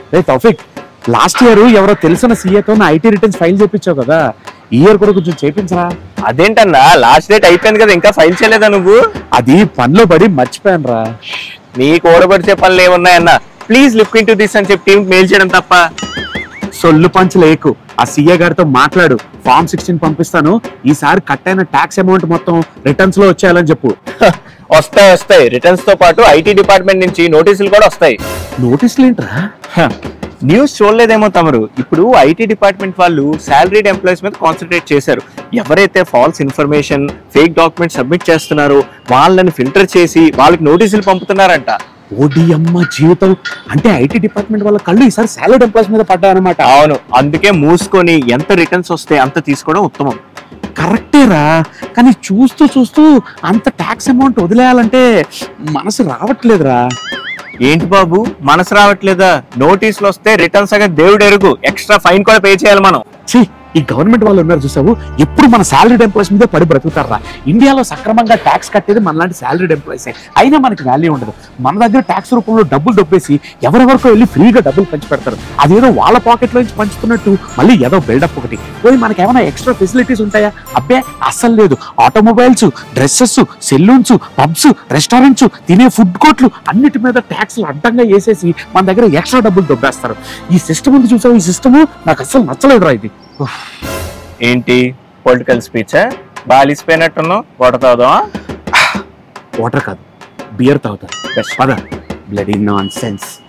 రే Taufiq last year ఎవరో తెలిసిన సీఏతో నా ఐటీ రిటర్న్స్ ఫైల్ చేయించావు కదా ఈ ఇయర్ కూడా కొంచెం చేపించరా అదేంటన్నా లాస్ట్ డేట్ అయిపోయింది కదా ఇంకా ఫైల్ చేయలేదా నువ్వు అది పనిలో పడి మర్చిపోయాను రా నీకు ఓడబడిచే పనులు ఏమున్నాయన్నా please look in to this అని చెప్పి టీం మెయిల్ చేయడం తప్ప సొల్లు పంచు లేకు ఆ సీఏ గారితో మాట్లాడు ఫామ్ సిక్స్టీన్ పంపిస్తాను ఈసారి కట్ అయిన ట్యాక్స్ అమౌంట్ మొత్తం రిటర్న్స్ లో వచ్చేయాలని చెప్పు హ, వస్తాయి వస్తాయి రిటర్న్స్ తో పాటు ఐటీ డిపార్ట్మెంట్ నుంచి నోటీసులు కూడా వస్తాయి నోటీసులు ఏంట్రా హ, న్యూస్ చూడలేదేమో తమరు ఇప్పుడు ఐటీ డిపార్ట్మెంట్ వాళ్ళు సాలరీడ్ ఎంప్లాయీస్ మీద కాన్సన్ట్రేట్ చేశారు ఎవరైతే false information fake document submit చేస్తున్నారో వాళ్ళని ఫిల్టర్ చేసి వాళ్ళకి నోటీసులు పంపుతున్నారంట ఓడియమ్మ జీవితం అంటే ఐటీ డిపార్ట్మెంట్ వాళ్ళ కళ్ళు ఈసారి సాలరీ ఎంప్లాయీస్ మీద పడ్డాయన్నమాట అవును అందుకే మూసుకొని ఎంత రిటర్న్స్ వస్తే అంత తీసుకోవడం ఉత్తమం కరెక్టేరా కానీ చూస్తూ చూస్తూ అంత ట్యాక్స్ అమౌంట్ వదిలేయాలంటే మనసు రావట్లేదురా ఏంటి బాబు మనసు రావట్లేదా నోటీసులు వస్తే రిటర్న్స్ సగం దేవుడు ఎరుగు ఎక్స్ట్రా ఫైన్ కూడా పే చేయాలి మనం ఛీ ఈ గవర్నమెంట్ వాళ్ళు ఉన్నారు చూసావు ఎప్పుడు మన సాలరీడ్ ఎంప్లాయీస్ మీద పడి బ్రతుకుతారా ఇండియాలో సక్రమంగా ట్యాక్స్ కట్టేది మనలాంటి సాలరీడ్ ఎంప్లాయీస్ అయినా మనకి వాల్యూ ఉండదు మన దగ్గర ట్యాక్స్ రూపంలో డబ్బులు దొబ్బేసి ఎవరెవరికో వెళ్ళి ఫ్రీగా డబ్బులు పంచి పెడతారు అదేదో వాళ్ళ పాకెట్ నుంచి పంచుతున్నట్టు మళ్ళీ ఏదో బిల్డప్ ఒకటి పోయి మనకి ఏమైనా ఎక్స్ట్రా ఫెసిలిటీస్ ఉంటాయా అబ్బే అస్సలు లేదు automobiles dresses saloons pubs restaurants తినే ఫుడ్ కోర్ట్లు అన్నిటి మీద ట్యాక్స్లు అడ్డంగా వేసేసి మన దగ్గర ఎక్స్ట్రా డబ్బులు దొబ్బేస్తారు ఈ సిస్టమ్ ఉంది చూసావు ఈ సిస్టమ్ నాకు అస్సలు నచ్చలేదురా ఇది ఏంటి పొలిటికల్ స్పీచ్ బాగా అలిసిపోయినట్టున్నావు వాటర్ తాగుదామా వాటర్ కాదు బియర్ తాగుతారు పద బ్లడీ నాన్ సెన్స్